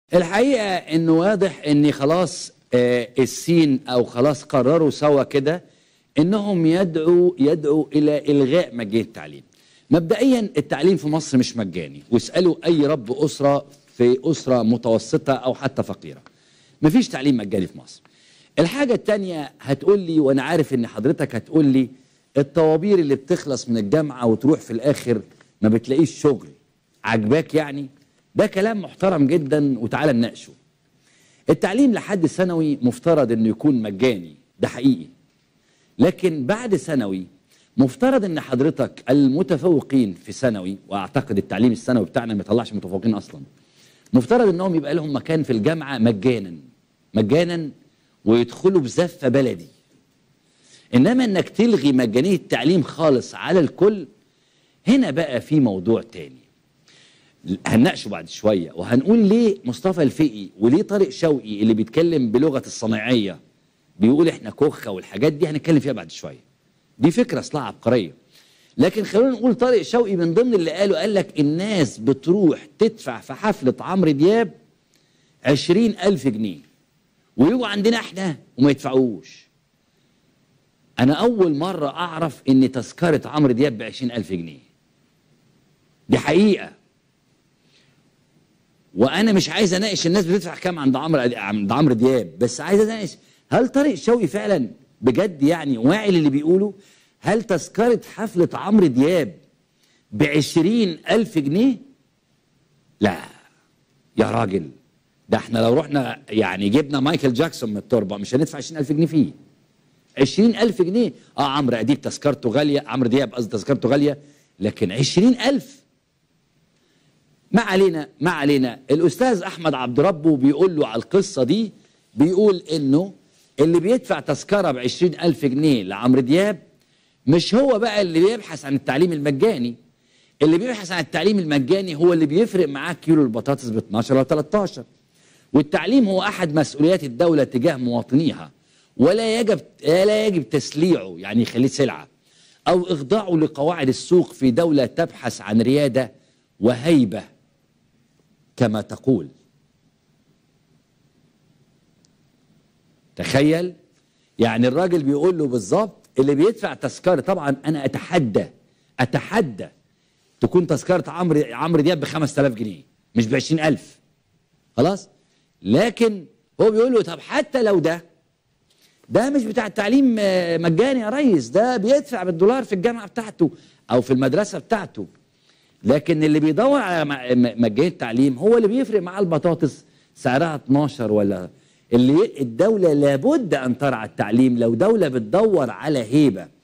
الحقيقه انه واضح ان خلاص آه، السين او خلاص قرروا سوا كده انهم يدعوا يدعوا الى الغاء مجانيه التعليم. مبدئيا التعليم في مصر مش مجاني واسالوا اي رب اسره في اسره متوسطه او حتى فقيره. مفيش تعليم مجاني في مصر. الحاجه الثانيه هتقول لي وانا عارف ان حضرتك هتقول لي الطوابير اللي بتخلص من الجامعه وتروح في الاخر ما بتلاقيش شغل عجباك يعني ده كلام محترم جدا وتعالى نناقشه التعليم لحد ثانوي مفترض انه يكون مجاني ده حقيقي لكن بعد ثانوي مفترض ان حضرتك المتفوقين في ثانوي واعتقد التعليم الثانوي بتاعنا ما يطلعش متفوقين اصلا مفترض انهم يبقى لهم مكان في الجامعه مجانا مجانا ويدخلوا بزفه بلدي انما انك تلغي مجانيه التعليم خالص على الكل هنا بقى في موضوع تاني هنناقشه بعد شويه وهنقول ليه مصطفى الفقي وليه طارق شوقي اللي بيتكلم بلغه الصناعيه بيقول احنا كخه والحاجات دي هنتكلم فيها بعد شويه دي فكره اصلها عبقريه لكن خلونا نقول طارق شوقي من ضمن اللي قاله قال لك الناس بتروح تدفع في حفله عمرو دياب عشرين ألف جنيه ويجوا عندنا احنا وما يدفعوش انا اول مره اعرف ان تذكره عمرو دياب ب ألف جنيه دي حقيقه وانا مش عايز اناقش الناس بتدفع كام عند عمرو عند عمرو دياب بس عايز اناقش هل طارق شوقي فعلا بجد يعني واعي للي بيقوله هل تذكره حفله عمرو دياب ب ألف جنيه لا يا راجل ده احنا لو رحنا يعني جبنا مايكل جاكسون من التربه مش هندفع 20000 جنيه فيه 20000 جنيه اه عمرو اديب تذكرته غاليه عمرو دياب قصدي تذكرته غاليه لكن 20000 ما علينا ما علينا الاستاذ احمد عبد ربه بيقول له على القصه دي بيقول انه اللي بيدفع تذكره ب 20000 جنيه لعمرو دياب مش هو بقى اللي بيبحث عن التعليم المجاني اللي بيبحث عن التعليم المجاني هو اللي بيفرق معاه كيلو البطاطس ب 12 ولا 13 والتعليم هو احد مسؤوليات الدوله تجاه مواطنيها ولا يجب لا يجب تسليعه يعني يخليه سلعه او اخضاعه لقواعد السوق في دوله تبحث عن رياده وهيبه كما تقول تخيل يعني الراجل بيقول له بالظبط اللي بيدفع تذكره طبعا انا اتحدى اتحدى تكون تذكره عمرو عمرو دياب ب 5000 جنيه مش ب 20000 خلاص لكن هو بيقول له طب حتى لو ده ده مش بتاع التعليم مجاني يا ريس ده بيدفع بالدولار في الجامعه بتاعته او في المدرسه بتاعته لكن اللي بيدور على مجانيه التعليم هو اللي بيفرق معاه البطاطس سعرها 12 ولا اللي الدوله لابد ان ترعى التعليم لو دوله بتدور على هيبه